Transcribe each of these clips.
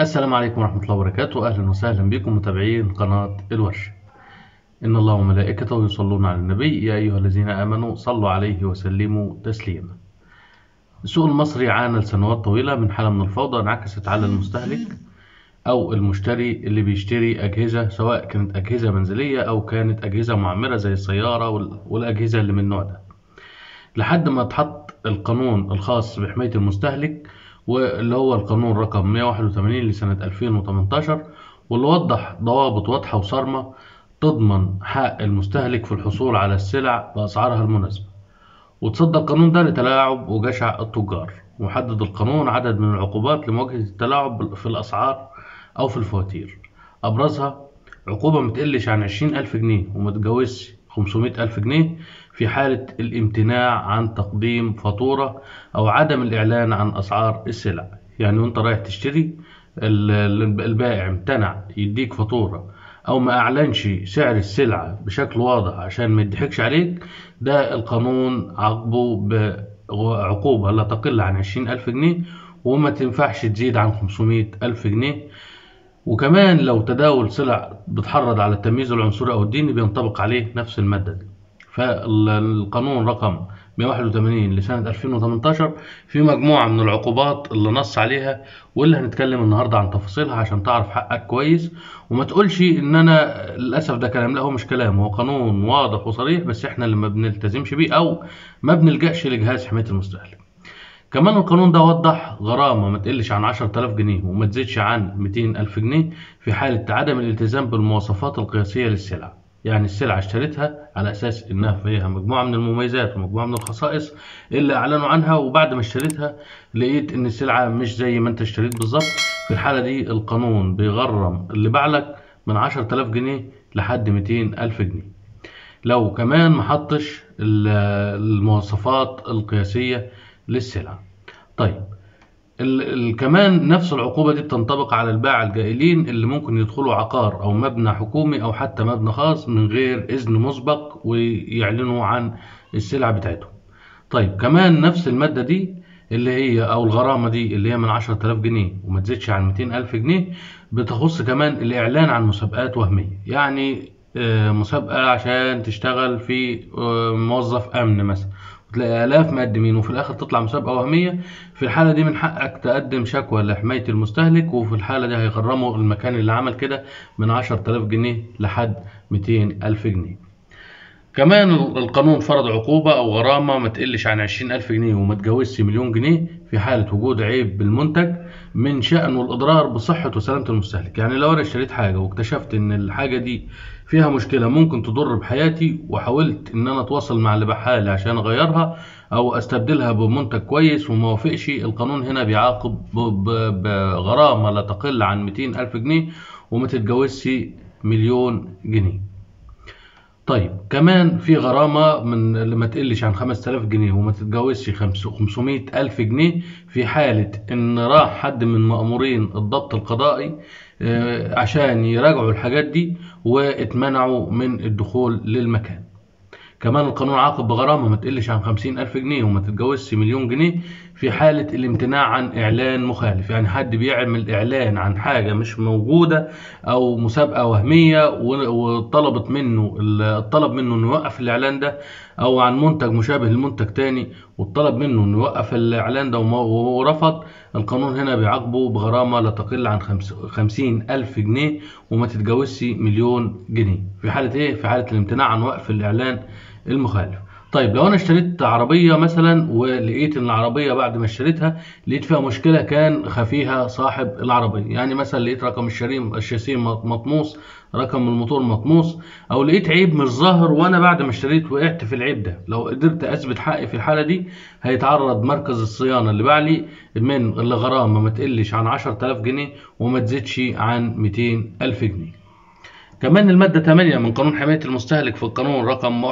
السلام عليكم ورحمة الله وبركاته أهلا وسهلا بكم متابعين قناة الورش إن الله وملائكته يصلون على النبي يا أيها الذين آمنوا صلوا عليه وسلموا تسليما السوق المصري عانى لسنوات طويلة من حالة من الفوضى انعكست على المستهلك أو المشتري اللي بيشتري أجهزة سواء كانت أجهزة منزلية أو كانت أجهزة معمرة زي السيارة وال- والأجهزة اللي من النوع ده لحد ما اتحط القانون الخاص بحماية المستهلك واللي هو القانون رقم 181 لسنة 2018 واللي وضح ضوابط واضحة وصارمة تضمن حق المستهلك في الحصول على السلع بأسعارها المناسبة وتصدى القانون ده لتلاعب وجشع التجار وحدد القانون عدد من العقوبات لمواجهة التلاعب في الأسعار أو في الفواتير أبرزها عقوبة متقلش عن 20000 جنيه ومتجاوزش 500000 جنيه في حالة الامتناع عن تقديم فاتورة أو عدم الإعلان عن أسعار السلع يعني وأنت رايح تشتري ال- ال- البائع امتنع يديك فاتورة أو ما أعلنش سعر السلعة بشكل واضح عشان ما يضحكش عليك ده القانون عاقبه بعقوبة لا تقل عن 20000 جنيه وما تنفعش تزيد عن 500000 جنيه وكمان لو تداول سلع بتحرض على التمييز العنصري او الديني بينطبق عليه نفس الماده دي فالقانون رقم 181 لسنة 2018 في مجموعة من العقوبات اللي نص عليها واللي هنتكلم النهاردة عن تفاصيلها عشان تعرف حقك كويس وما تقولش ان انا للأسف ده كلام لا هو مش كلام هو قانون واضح وصريح بس احنا اللي ما بنلتزمش بيه او ما بنلجأش لجهاز حماية المستهلك كمان القانون ده وضح غرامة ما تقلش عن 10000 جنيه وما تزيدش عن 200000 جنيه في حالة عدم الالتزام بالمواصفات القياسية للسلع يعني السلعة اشتريتها على أساس إنها فيها مجموعة من المميزات ومجموعة من الخصائص اللي أعلنوا عنها وبعد ما اشتريتها لقيت إن السلعة مش زي ما أنت اشتريت بالظبط في الحالة دي القانون بيغرم اللي باعلك من 10000 جنيه لحد 200000 جنيه لو كمان محطش ال- المواصفات القياسية للسلعة طيب ال ال كمان نفس العقوبة دي بتنطبق على الباعة الجائلين اللي ممكن يدخلوا عقار أو مبنى حكومي أو حتى مبنى خاص من غير إذن مسبق ويعلنوا عن السلع بتاعتهم. طيب كمان نفس المادة دي اللي هي أو الغرامة دي اللي هي من 10000 جنيه وما تزيدش عن 200000 جنيه بتخص كمان الإعلان عن مسابقات وهمية يعني آه، مسابقة عشان تشتغل في آه، موظف أمن مثلا وتلاقي آلاف مقدمين وفي الآخر تطلع مسابقة وهمية في الحالة دي من حقك تقدم شكوى لحماية المستهلك وفي الحالة دي هيغرموا المكان اللي عمل كده من 10000 جنيه لحد 200000 جنيه كمان القانون فرض عقوبة أو غرامة ما تقلش عن 20000 جنيه وما تجاوزش مليون جنيه في حالة وجود عيب بالمنتج من شأنه الإضرار بصحة وسلامة المستهلك يعني لو أنا اشتريت حاجة واكتشفت إن الحاجة دي فيها مشكلة ممكن تضر بحياتي وحاولت إن أنا أتواصل مع اللي بحالي عشان أغيرها أو أستبدلها بمنتج كويس وما وافقش القانون هنا بيعاقب ب- ب- بغرامة لا تقل عن 200000 جنيه وما تتجاوزش مليون جنيه طيب كمان في غرامة من اللي ما تقلش عن 5000 جنيه وما تتجاوزش 500 ألف جنيه في حالة إن راح حد من مأمورين الضبط القضائي آه، عشان يراجعوا الحاجات دي واتمنعوا من الدخول للمكان كمان القانون عاقب بغرامة ما تقلش عن 50 ألف جنيه وما تتجاوزش مليون جنيه في حالة الامتناع عن إعلان مخالف يعني حد بيعمل إعلان عن حاجة مش موجودة أو مسابقة وهمية و- وطلبت منه الطلب منه إنه يوقف الإعلان ده أو عن منتج مشابه لمنتج تاني والطلب منه إنه يوقف الإعلان ده وما- ورفض القانون هنا بيعاقبه بغرامة لا تقل عن خمس- 50 ألف جنيه وما تتجاوزش مليون جنيه في حالة إيه؟ في حالة الامتناع عن وقف الإعلان المخالف طيب لو انا اشتريت عربيه مثلا ولقيت ان العربيه بعد ما اشتريتها لقيت فيها مشكله كان خفيها صاحب العربيه يعني مثلا لقيت رقم الشريم الشاسيه مط- مطموس رقم الموتور مطموس او لقيت عيب مش ظاهر وانا بعد ما اشتريت وقعت في العيب ده لو قدرت اثبت حقي في الحاله دي هيتعرض مركز الصيانه اللي باع لي من الغرامه ما تقلش عن 10000 جنيه وما تزيدش عن 200000 جنيه كمان المادة 8 من قانون حماية المستهلك في القانون رقم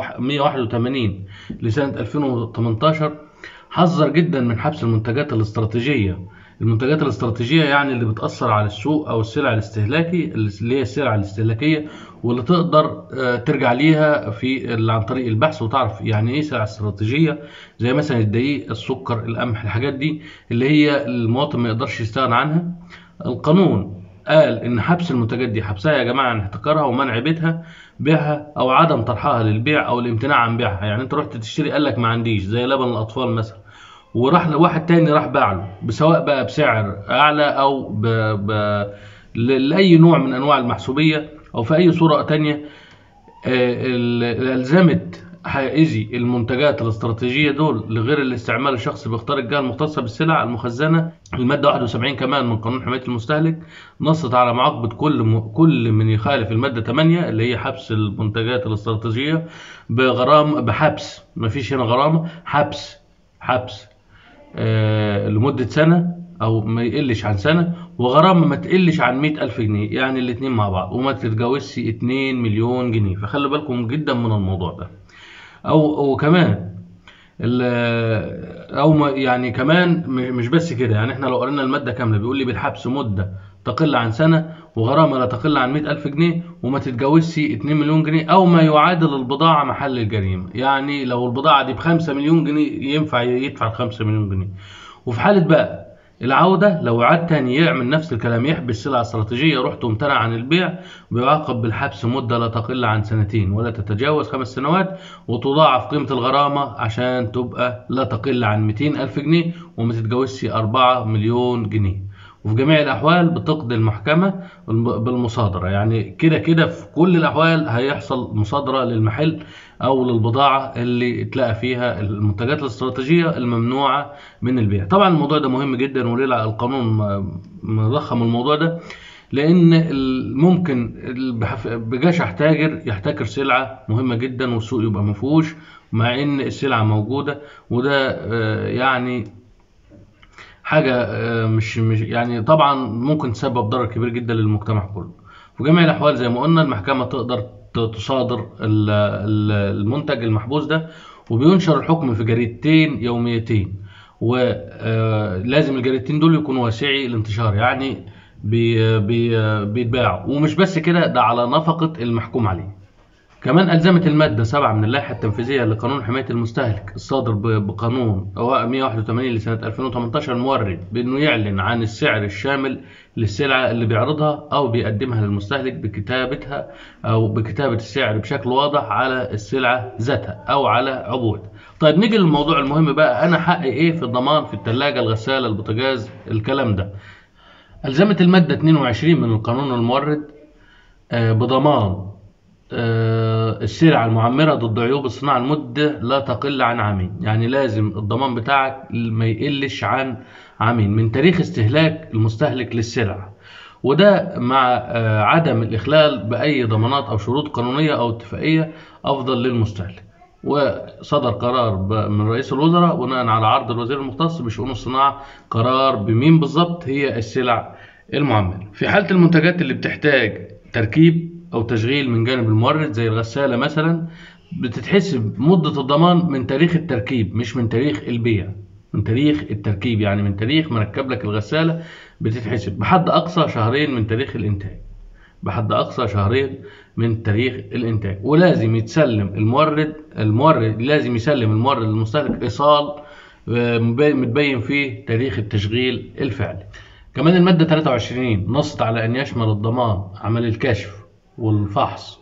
181 لسنة 2018 حذر جدا من حبس المنتجات الاستراتيجية المنتجات الاستراتيجية يعني اللي بتأثر على السوق أو السلع الاستهلاكي اللي هي السلع الاستهلاكية واللي تقدر آه، ترجع ليها في ال- عن طريق البحث وتعرف يعني ايه سلع استراتيجية زي مثلا الدقيق السكر القمح الحاجات دي اللي هي المواطن ما يقدرش يستغنى عنها القانون قال ان حبس المنتجات دي حبسها يا جماعه عن احتكارها ومنع بيتها بيعها او عدم طرحها للبيع او الامتناع عن بيعها يعني انت رحت تشتري قال لك ما عنديش زي لبن الاطفال مثلا وراح لواحد تاني راح باع له بسواء بقى بسعر اعلى او ب... ب... ل- لاي نوع من انواع المحسوبيه او في اي صوره تانية آه، ال- الزمت حائزي المنتجات الاستراتيجيه دول لغير الاستعمال الشخصي باختار الجهه المختصه بالسلع المخزنه الماده 71 كمان من قانون حمايه المستهلك نصت على معاقبه كل م... كل من يخالف الماده 8 اللي هي حبس المنتجات الاستراتيجيه بغرام بحبس مفيش هنا غرامه حبس حبس آه، لمدة سنة أو ما يقلش عن سنة وغرامة ما تقلش عن مئة ألف جنيه يعني الاتنين مع بعض وما تتجاوزش اتنين مليون جنيه فخلي بالكم جدا من الموضوع ده أو وكمان ال- أو ما يعني كمان م- مش بس كده يعني احنا لو قرينا المادة كاملة بيقول لي بالحبس مدة تقل عن سنة وغرامة لا تقل عن مئة ألف جنيه وما تتجاوزش 2 مليون جنيه أو ما يعادل البضاعة محل الجريمة يعني لو البضاعة دي بخمسة مليون جنيه ينفع يدفع الخمسة مليون جنيه وفي حالة بقى العودة لو عاد تاني يعمل نفس الكلام يحبس سلعة استراتيجية رحت وامتنع عن البيع بيعاقب بالحبس مدة لا تقل عن سنتين ولا تتجاوز خمس سنوات وتضاعف قيمة الغرامة عشان تبقى لا تقل عن 200 ألف جنيه وما تتجاوزش 4 مليون جنيه وفي جميع الأحوال بتقضي المحكمة بالمصادرة يعني كده كده في كل الأحوال هيحصل مصادرة للمحل أو للبضاعة اللي اتلقى فيها المنتجات الاستراتيجية الممنوعة من البيع طبعا الموضوع ده مهم جدا وليه القانون م- مضخم الموضوع ده لأن ال- ممكن ال- بحف- بجشع تاجر يحتكر سلعة مهمة جدا والسوق يبقى مفهوش مع إن السلعة موجودة وده آه، يعني حاجة آه، مش مش يعني طبعا ممكن تسبب ضرر كبير جدا للمجتمع كله في جميع الأحوال زي ما قلنا المحكمة تقدر ت- تصادر ال- ال- المنتج المحبوس ده وبينشر الحكم في جريدتين يوميتين ولازم الجريدتين دول يكونوا واسعي الانتشار يعني بي بي بيتباعوا ومش بس كده ده على نفقة المحكوم عليه كمان ألزمت المادة 7 من اللائحة التنفيذية لقانون حماية المستهلك الصادر ب- بقانون 181 لسنة 2018 المورد بأنه يعلن عن السعر الشامل للسلعة اللي بيعرضها أو بيقدمها للمستهلك بكتابتها أو بكتابة السعر بشكل واضح على السلعة ذاتها أو على عبوة طيب نيجي للموضوع المهم بقى أنا حقي إيه في الضمان في الثلاجة الغسالة البوتاجاز الكلام ده ألزمت المادة 22 من القانون المورد آه، بضمان آه، السلع المعمرة ضد عيوب الصناعة لمدة لا تقل عن عامين يعني لازم الضمان بتاعك ما يقلش عن عامين من تاريخ استهلاك المستهلك للسلع وده مع آه، عدم الإخلال بأي ضمانات أو شروط قانونية أو اتفاقية أفضل للمستهلك وصدر قرار ب- من رئيس الوزراء بناء على عرض الوزير المختص بشؤون الصناعة قرار بمين بالظبط هي السلع المعمرة في حالة المنتجات اللي بتحتاج تركيب أو تشغيل من جانب المورد زي الغسالة مثلا بتتحسب مدة الضمان من تاريخ التركيب مش من تاريخ البيع من تاريخ التركيب يعني من تاريخ ما ركب لك الغسالة بتتحسب بحد أقصى شهرين من تاريخ الإنتاج بحد أقصى شهرين من تاريخ الإنتاج ولازم يتسلم المورد المورد لازم يسلم المورد للمستهلك إيصال آه، مبين- متبين فيه تاريخ التشغيل الفعلي كمان المادة 23 نصت على أن يشمل الضمان عمل الكشف والفحص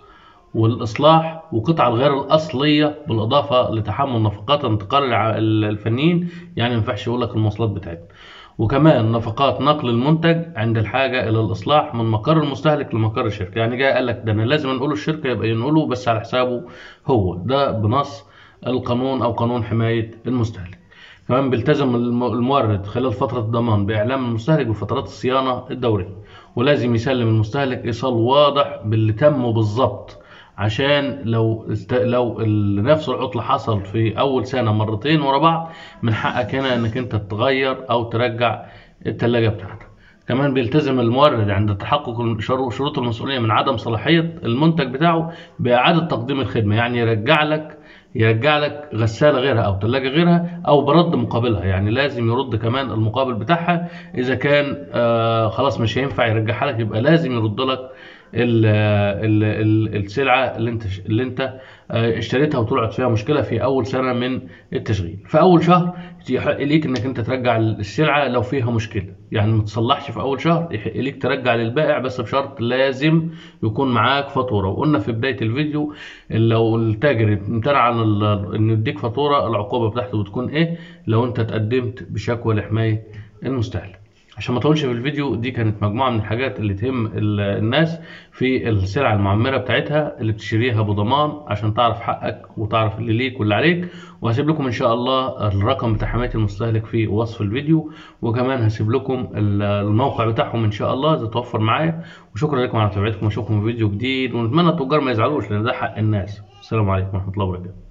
والإصلاح وقطع الغير الأصلية بالإضافة لتحمل نفقات انتقال الع- الفنيين يعني ما ينفعش يقول لك المواصلات بتاعتنا وكمان نفقات نقل المنتج عند الحاجة إلى الإصلاح من مقر المستهلك لمقر الشركة يعني جاي قال لك ده أنا لازم نقوله الشركة يبقى ينقله بس على حسابه هو ده بنص القانون أو قانون حماية المستهلك كمان بيلتزم الم- المورد خلال فترة الضمان بإعلام المستهلك بفترات الصيانة الدورية ولازم يسلم المستهلك إيصال واضح باللي تمه بالظبط عشان لو است... لو ال- نفس العطل حصل في أول سنة مرتين ورا بعض من حقك هنا إنك أنت تغير أو ترجع التلاجة بتاعتك كمان بيلتزم المورد عند تحقق شرو- شروط المسؤولية من عدم صلاحية المنتج بتاعه بإعادة تقديم الخدمة يعني يرجع لك يرجع لك غسالة غيرها أو ثلاجة غيرها أو برد مقابلها يعني لازم يرد كمان المقابل بتاعها إذا كان آه خلاص مش هينفع يرجعها لك يبقى لازم يرد لك ال ال ال السلعة اللي انت اللي انت آه، اشتريتها وطلعت فيها مشكلة في أول سنة من التشغيل في أول شهر يحق ليك إنك أنت ترجع السلعة لو فيها مشكلة يعني ما تصلحش في اول شهر يحق ليك ترجع للبائع بس بشرط لازم يكون معاك فاتوره وقلنا في بدايه الفيديو إن لو التاجر امتنع عن ال- انه يديك فاتوره العقوبه بتاعته بتكون ايه لو انت تقدمت بشكوى لحمايه المستهلك عشان ما اطولش في الفيديو دي كانت مجموعه من الحاجات اللي تهم ال- الناس في السلع المعمره بتاعتها اللي بتشتريها بضمان عشان تعرف حقك وتعرف اللي ليك واللي عليك وهسيب لكم ان شاء الله الرقم بتاع حمايه المستهلك في وصف الفيديو وكمان هسيب لكم ال- الموقع بتاعهم ان شاء الله اذا توفر معايا وشكرا لكم على متابعتكم واشوفكم في فيديو جديد ونتمنى التجار ما يزعلوش لان ده حق الناس السلام عليكم ورحمه الله وبركاته